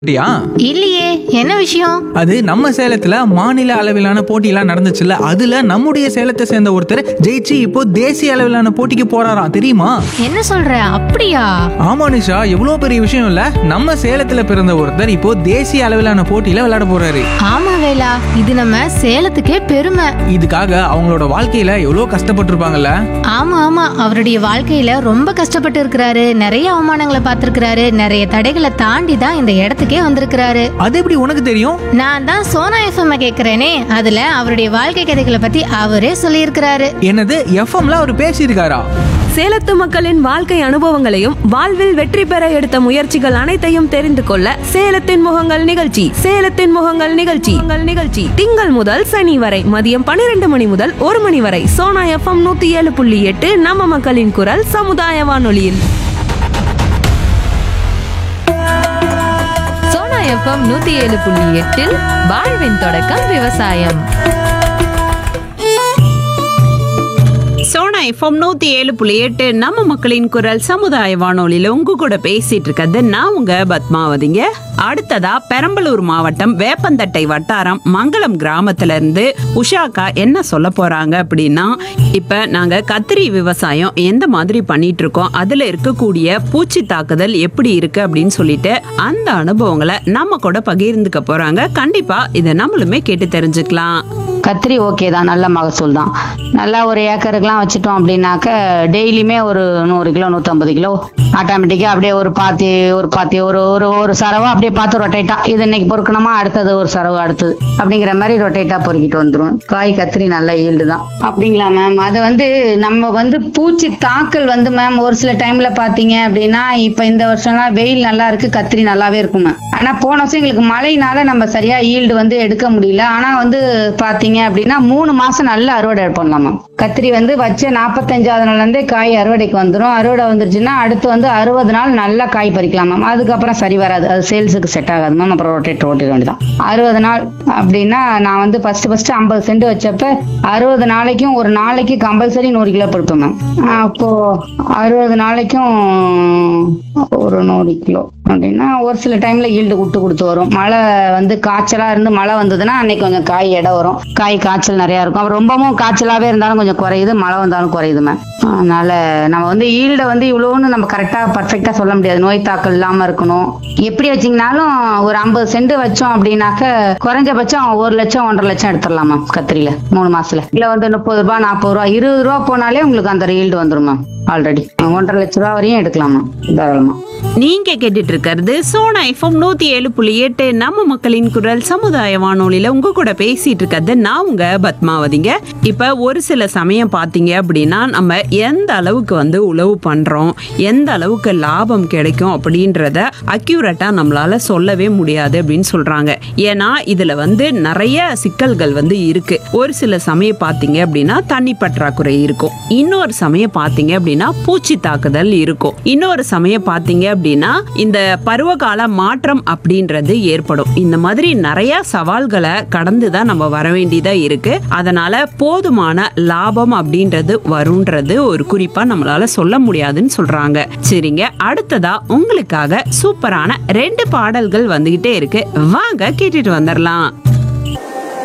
அப்படியா இல்லையே என்ன விஷயம் அது நம்ம சேலத்துல மாநில அளவிலான போட்டியெல்லாம் நடந்துச்சுல்ல அதுல நம்முடைய சேலத்தை சேர்ந்த ஒருத்தர் ஜெயிச்சு இப்போ தேசிய அளவிலான போட்டிக்கு போறாராம் தெரியுமா என்ன சொல்ற அப்படியா ஆமா நிஷா எவ்வளோ பெரிய விஷயம் இல்ல நம்ம சேலத்துல பிறந்த ஒருத்தர் இப்போ தேசிய அளவிலான போட்டியில விளையாட போறாரு ஆமா வேலா இது நம்ம சேலத்துக்கே பெருமை இதுக்காக அவங்களோட வாழ்க்கையில எவ்வளோ கஷ்டப்பட்டிருப்பாங்கல்ல ஆமா ஆமா அவருடைய வாழ்க்கையில ரொம்ப கஷ்டப்பட்டு இருக்கிறாரு நிறைய அவமானங்களை பார்த்திருக்கிறாரு நிறைய தடைகளை தாண்டி தான் இந்த இடத்துக்கே வந்திருக்கிறாரு அது எப்படி உனக்கு தெரியும் நான் தான் சோனா எஃப்எம் கேக்குறேனே அதுல அவருடைய வாழ்க்கை கதைகளை பத்தி அவரே சொல்லியிருக்கிறாரு என்னது எஃப்எம்ல அவர் பேசியிருக்காரா சேலத்து மக்களின் வாழ்க்கை அனுபவங்களையும் வாழ்வில் வெற்றி பெற எடுத்த முயற்சிகள் அனைத்தையும் தெரிந்து கொள்ள சேலத்தின் முகங்கள் நிகழ்ச்சி சேலத்தின் முகங்கள் நிகழ்ச்சி உங்கள் நிகழ்ச்சி திங்கள் முதல் சனி வரை மதியம் பன்னிரண்டு மணி முதல் ஒரு மணி வரை சோனா எஃப்எம் நூத்தி ஏழு புள்ளி எட்டு நம்ம மக்களின் குரல் சமுதாய வானொலியில் சோனா எஃப்எம் நூத்தி ஏழு புள்ளி எட்டில் வாழ்வின் தொடக்கம் விவசாயம் சோனா எஃப்எம் நூத்தி ஏழு புள்ளி எட்டு நம்ம மக்களின் குரல் சமுதாய வானொலியில உங்க கூட பேசிட்டு இருக்கிறது நான் உங்க பத்மாவதிங்க அடுத்ததா பெரம்பலூர் மாவட்டம் வேப்பந்தட்டை வட்டாரம் மங்களம் கிராமத்துல இருந்து உஷாக்கா என்ன சொல்ல போறாங்க அப்படின்னா இப்ப நாங்க கத்திரி விவசாயம் எந்த மாதிரி பண்ணிட்டு இருக்கோம் அதுல இருக்கக்கூடிய பூச்சி தாக்குதல் எப்படி இருக்கு அப்படின்னு சொல்லிட்டு அந்த அனுபவங்களை நம்ம கூட பகிர்ந்துக்க போறாங்க கண்டிப்பா இதை நம்மளுமே கேட்டு தெரிஞ்சுக்கலாம் கத்திரி ஓகே தான் நல்ல மகசூல் தான் நல்லா ஒரு ஏக்கருக்குலாம் வச்சுட்டோம் அப்படின்னாக்க டெய்லியுமே ஒரு நூறு கிலோ நூற்றம்பது கிலோ ஆட்டோமேட்டிக்காக அப்படியே ஒரு பாத்தி ஒரு பாத்தி ஒரு ஒரு ஒரு சரவா அப்படியே பார்த்து ரொட்டேட்டா இது இன்னைக்கு பொறுக்கணுமா அடுத்தது ஒரு சரவு அடுத்தது அப்படிங்கிற மாதிரி ரொட்டேட்டா பொறுக்கிட்டு வந்துடும் காய் கத்திரி நல்ல ஈல்டு தான் அப்படிங்களா மேம் அது வந்து நம்ம வந்து பூச்சி தாக்கல் வந்து மேம் ஒரு சில டைம்ல பாத்தீங்க அப்படின்னா இப்ப இந்த வருஷம்லாம் வெயில் நல்லா இருக்கு கத்திரி நல்லாவே இருக்கும் மேம் ஆனா போன வருஷம் எங்களுக்கு மழைனால நம்ம சரியா ஈல்டு வந்து எடுக்க முடியல ஆனா வந்து பாத்தீங்க அப்படின்னா மூணு மாசம் நல்ல அறுவடை பண்ணலாம் மேம் கத்திரி வந்து வச்ச நாற்பத்தஞ்சாவது நாள்ல இருந்தே காய் அறுவடைக்கு வந்துடும் அறுவடை வந்துருச்சுன்னா அடுத்து வந்து அறுபது நாள் நல்லா காய் பறிக்கலாம் மேம் அதுக்கப்புறம் சரி வராது அது சேல்ஸுக்கு செட் ஆகாது மேம் அப்புறம் ரொட்டேட் ஓட்டிட வேண்டியதான் அறுபது நாள் அப்படின்னா நான் வந்து ஃபர்ஸ்ட் ஃபர்ஸ்ட் ஐம்பது சென்ட் வச்சப்ப அறுபது நாளைக்கும் ஒரு நாளைக்கு கம்பல்சரி நூறு கிலோ பருப்பேன் மேம் அப்போ அறுபது நாளைக்கும் ஒரு நூறு கிலோ அப்படின்னா ஒரு சில டைம்ல ஈல்டு விட்டு கொடுத்து வரும் மழை வந்து காய்ச்சலா இருந்து மழை வந்ததுன்னா அன்னைக்கு கொஞ்சம் காய் எடை வரும் காய் காய்ச்சல் நிறைய இருக்கும் அப்புறம் ரொம்பவும் காய்ச்சலாவே இருந்தாலும் கொஞ்சம் குறையுது மழை வந்தாலும் குறையுது மேம் அதனால நம்ம வந்து ஈல்டை வந்து இவ்வளோன்னு நம்ம கரெக்டா பர்ஃபெக்டா சொல்ல முடியாது நோய் தாக்கல் இல்லாம இருக்கணும் எப்படி வச்சீங்கனாலும் ஒரு ஐம்பது சென்ட் வச்சோம் அப்படின்னாக்க குறைஞ்சபட்சம் ஒரு லட்சம் ஒன்றரை லட்சம் எடுத்துடலாம் மேம் கத்திரியில மூணு மாசத்துல இல்ல வந்து முப்பது ரூபாய் நாற்பது ரூபா இருபது ரூபா போனாலே உங்களுக்கு அந்த ஈல்டு வந்துரும் மேம் ஆல்ரெடி ஒன்றரை லட்ச ரூபா வரையும் எடுக்கலாம் மேம் தாராளமா நீங்க கேட்டுட்டு இருக்கிறது சோனா எஃப்எம் நூத்தி ஏழு புள்ளி எட்டு நம்ம மக்களின் குரல் சமுதாய வானொலியில உங்க கூட பேசிட்டு இருக்கிறது நான் உங்க பத்மாவதிங்க இப்ப ஒரு சில சமயம் பாத்தீங்க அப்படின்னா நம்ம எந்த அளவுக்கு வந்து உழவு பண்றோம் எந்த அளவுக்கு லாபம் கிடைக்கும் அப்படின்றத அக்யூரேட்டா நம்மளால சொல்லவே முடியாது அப்படின்னு சொல்றாங்க ஏன்னா இதுல வந்து நிறைய சிக்கல்கள் வந்து இருக்கு ஒரு சில சமயம் பாத்தீங்க அப்படின்னா தண்ணி பற்றாக்குறை இருக்கும் இன்னொரு சமயம் பாத்தீங்க அப்படின்னா பூச்சி தாக்குதல் இருக்கும் இன்னொரு சமயம் பாத்தீங்க அப்படின்னா இந்த பருவகால மாற்றம் அப்படின்றது ஏற்படும் இந்த மாதிரி நிறைய சவால்களை கடந்து தான் நம்ம வர வேண்டியதா இருக்கு அதனால போதுமான லாபம் அப்படின்றது வரும்ன்றது ஒரு குறிப்பா நம்மளால சொல்ல முடியாதுன்னு சொல்றாங்க சரிங்க அடுத்ததா உங்களுக்காக சூப்பரான ரெண்டு பாடல்கள் வந்துகிட்டே இருக்கு வாங்க கேட்டுட்டு வந்துடலாம்